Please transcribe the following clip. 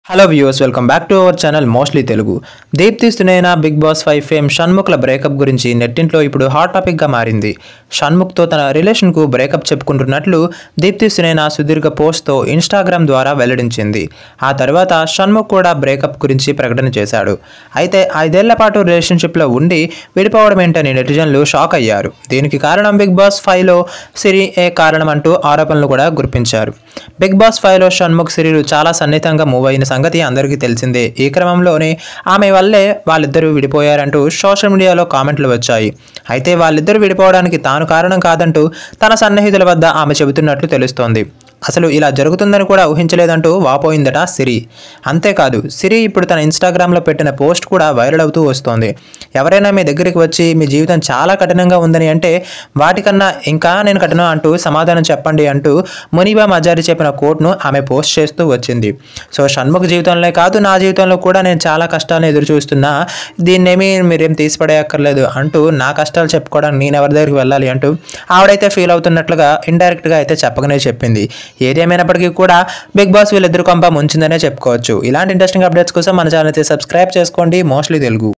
hello viewers welcome back to our channel mostly Telugu Deepthi Sunaina Bigg Boss five fame షణ్ముఖ్ల breakup గురించి నెట్టింట్లో ఇప్పుడు hot టాపిక్గా మారింది షణ్ముఖ్తో తన రిలేషన్కు బ్రేకప్ చెప్పుకుంటున్నట్లు దీప్తి సునైన సుదీర్ఘ పోస్ట్తో ఇన్స్టాగ్రామ్ ద్వారా వెల్లడించింది ఆ తర్వాత షణ్ముఖ్ కూడా బ్రేకప్ గురించి ప్రకటన చేశాడు అయితే ఐదేళ్ల పాటు రిలేషన్షిప్లో ఉండి విడిపోవడం ఏంటని నెటిజన్లు షాక్ అయ్యారు దీనికి కారణం బిగ్ బాస్ ఫైవ్లో సిరి ఏ కారణం అంటూ ఆరోపణలు కూడా గుర్పించారు బిగ్ బాస్ ఫైవ్లో షణ్ముఖ్ సిరిలు చాలా సన్నిహితంగా మూవ్ అయిన సంగతి అందరికీ తెలిసిందే ఈ క్రమంలోనే ఆమె వల్లే వాళ్ళిద్దరూ విడిపోయారంటూ సోషల్ మీడియాలో కామెంట్లు వచ్చాయి అయితే వాళ్ళిద్దరూ విడిపోవడానికి తాను కారణం కాదంటూ తన సన్నిహితుల వద్ద ఆమె చెబుతున్నట్లు తెలుస్తోంది అసలు ఇలా జరుగుతుందని కూడా ఊహించలేదంటూ వాపోయిందట సిరి అంతేకాదు సిరి ఇప్పుడు తన ఇన్స్టాగ్రామ్లో పెట్టిన పోస్ట్ కూడా వైరల్ అవుతూ వస్తోంది ఎవరైనా మీ దగ్గరికి వచ్చి మీ జీవితం చాలా కఠినంగా ఉందని అంటే వాటికన్నా ఇంకా నేను కఠినం అంటూ సమాధానం చెప్పండి అంటూ మునిబా మజారి చెప్పిన కోట్ను ఆమె పోస్ట్ చేస్తూ వచ్చింది సో షణ్ముఖ్ జీవితంలో కాదు నా జీవితంలో కూడా నేను చాలా కష్టాలను ఎదురు చూస్తున్నా దీన్నేమి మీరేం తీసిపడేయక్కర్లేదు అంటూ నా కష్టాలు చెప్పుకోవడానికి నేను ఎవరి దగ్గరికి వెళ్ళాలి అంటూ ఆవిడైతే ఫీల్ అవుతున్నట్లుగా ఇండైరెక్ట్గా అయితే చెప్పకనే చెప్పింది ఏదేమైనప్పటికీ కూడా బిగ్ బాస్ వీళ్ళిద్దరు కొంప ముంచిందనే చెప్పుకోవచ్చు ఇలాంటి ఇంట్రెస్టింగ్ అప్డేట్స్ కోసం మన ఛానల్ అయితే సబ్స్క్రైబ్ చేసుకోండి మోస్ట్లీ తెలుగు